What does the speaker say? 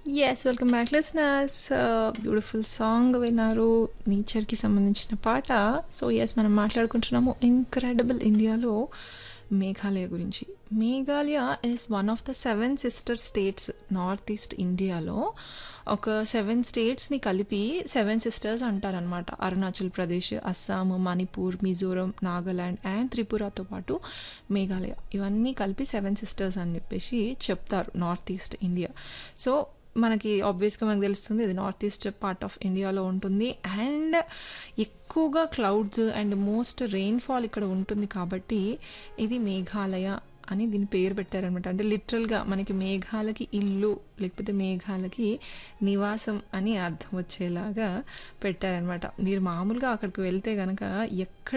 Yes. Welcome back listeners. Beautiful song విన్నారు. నేచర్‌కి సంబంధించిన పాట. సో, యెస్ మనం మాట్లాడుకుంటున్నాము ఇంక్రెడిబుల్ ఇండియాలో మేఘాలయ గురించి. Meghalaya is one of the 7 sister states north east ఇండియాలో. ఒక 7 స్టేట్స్‌ని కలిపి 7 సిస్టర్స్ అంటారనమాట. అరుణాచల్ ప్రదేశ్, అస్సాం, మణిపూర్, మిజోరం, నాగాలాండ్ అండ్ త్రిపురతో పాటు మేఘాలయ. ఇవన్నీ కలిపి 7 సిస్టర్స్ అని చెప్పేసి చెప్తారు నార్త్ ఈస్ట్ ఇండియా. సో, మనకి ఆబ్వియస్‌గా మనకు తెలుస్తుంది ఇది నార్త్ ఈస్ట్ పార్ట్ ఆఫ్ ఇండియాలో ఉంటుంది. అండ్ ఎక్కువగా క్లౌడ్స్ అండ్ మోస్ట్ రెయిన్‌ఫాల్ ఇక్కడ ఉంటుంది కాబట్టి ఇది మేఘాలయ అని దీని పేరు పెట్టారనమాట. అంటే లిటరల్‌గా మనకి మేఘాలకి ఇల్లు లేకపోతే మేఘాలకి నివాసం అని అర్థం వచ్చేలాగా పెట్టారనమాట. మీరు మామూలుగా అక్కడికి వెళ్తే గనక ఎక్కడ